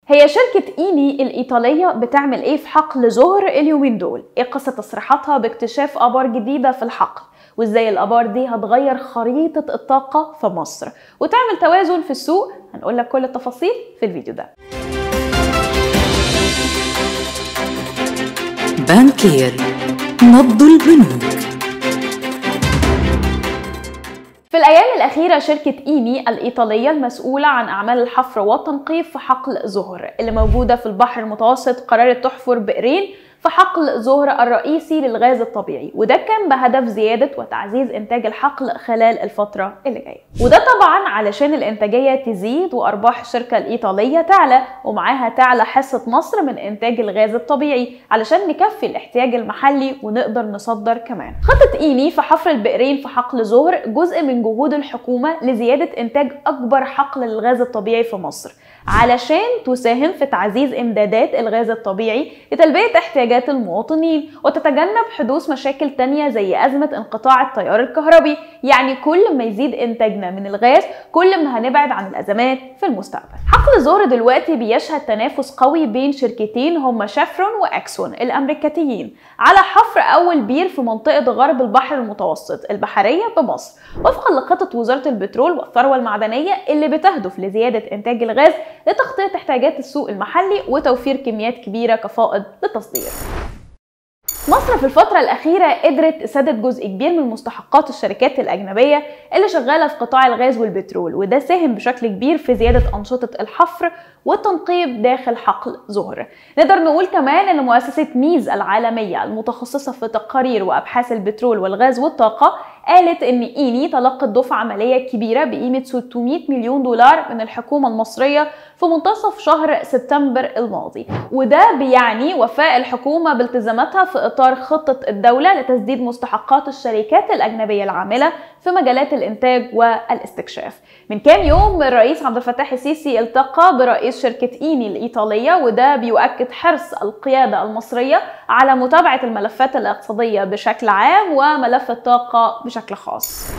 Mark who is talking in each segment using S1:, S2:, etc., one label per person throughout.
S1: هي شركة إيني الإيطالية بتعمل إيه في حقل زهر اليومين دول؟ إيه قصة تصريحاتها باكتشاف آبار جديدة في الحقل؟ وإزاي الآبار دي هتغير خريطة الطاقة في مصر؟ وتعمل توازن في السوق؟ هنقول لك كل التفاصيل في الفيديو ده.
S2: بانكير نبض البنوك
S1: في الأيام الأخيرة شركة إيمي الإيطالية المسؤولة عن أعمال الحفر والتنقيب في حقل زهر اللي موجودة في البحر المتوسط قررت تحفر بئرين في حقل زهر الرئيسي للغاز الطبيعي وده كان بهدف زيادة وتعزيز إنتاج الحقل خلال الفترة اللي جاية وده طبعا علشان الإنتاجية تزيد وأرباح الشركة الإيطالية تعلى ومعاها تعلى حصة مصر من إنتاج الغاز الطبيعي علشان نكفي الاحتياج المحلي ونقدر نصدر كمان خطة إيني في حفر البئرين في حقل زهر جزء من جهود الحكومة لزيادة إنتاج أكبر حقل للغاز الطبيعي في مصر علشان تساهم في تعزيز امدادات الغاز الطبيعي لتلبية احتياجات المواطنين وتتجنب حدوث مشاكل تانية زي أزمة انقطاع التيار الكهربي يعني كل ما يزيد إنتاجنا من الغاز كل ما هنبعد عن الأزمات في المستقبل حقل زهر دلوقتي بيشهد تنافس قوي بين شركتين هما شافرون وأكسون الأمريكتيين على حفر أول بير في منطقة غرب البحر المتوسط البحرية بمصر وفقا لخطة وزارة البترول والثروة المعدنية اللي بتهدف لزيادة إنتاج الغاز لتغطية احتياجات السوق المحلي وتوفير كميات كبيرة كفائض للتصدير مصر في الفترة الأخيرة قدرت تسدد جزء كبير من مستحقات الشركات الأجنبية اللي شغالة في قطاع الغاز والبترول وده ساهم بشكل كبير في زيادة أنشطة الحفر والتنقيب داخل حقل زهر نقدر نقول كمان أن مؤسسة ميز العالمية المتخصصة في تقارير وأبحاث البترول والغاز والطاقة قالت ان ايني تلقت دفعه ماليه كبيره بقيمه 600 مليون دولار من الحكومه المصريه في منتصف شهر سبتمبر الماضي وده بيعني وفاء الحكومه بالتزاماتها في اطار خطه الدوله لتسديد مستحقات الشركات الاجنبيه العامله في مجالات الانتاج والاستكشاف من كام يوم الرئيس عبد الفتاح السيسي التقى برئيس شركه ايني الايطاليه وده بيؤكد حرص القياده المصريه على متابعه الملفات الاقتصاديه بشكل عام وملف الطاقه بشكل خاص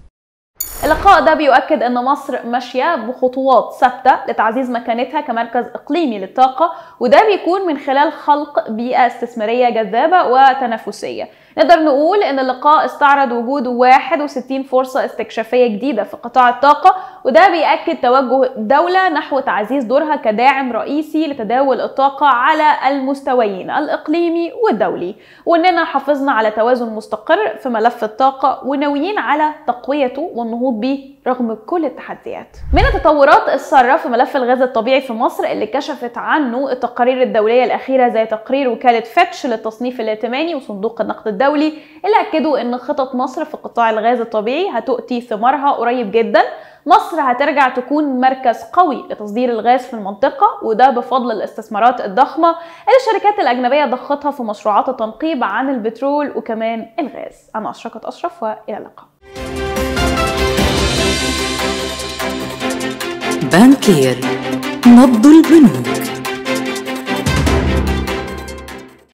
S1: اللقاء ده بيؤكد ان مصر ماشيه بخطوات ثابته لتعزيز مكانتها كمركز اقليمي للطاقه وده بيكون من خلال خلق بيئه استثماريه جذابه وتنافسيه نقدر نقول ان اللقاء استعرض وجود 61 فرصه استكشافيه جديده في قطاع الطاقه وده بيأكد توجه الدوله نحو تعزيز دورها كداعم رئيسي لتداول الطاقه على المستويين الاقليمي والدولي واننا حافظنا على توازن مستقر في ملف الطاقه وناويين على تقويته والنهوض به رغم كل التحديات من التطورات السارة في ملف الغاز الطبيعي في مصر اللي كشفت عنه التقارير الدولية الأخيرة زي تقرير وكالة فيتش للتصنيف الائتماني وصندوق النقد الدولي اللي أكدوا أن خطط مصر في قطاع الغاز الطبيعي هتؤتي ثمارها قريب جدا مصر هترجع تكون مركز قوي لتصدير الغاز في المنطقة وده بفضل الاستثمارات الضخمة اللي الشركات الأجنبية ضختها في مشروعات التنقيب عن البترول وكمان الغاز أنا أشرقت أشرف وإلى اللقاء
S2: بانكير نبض البنوك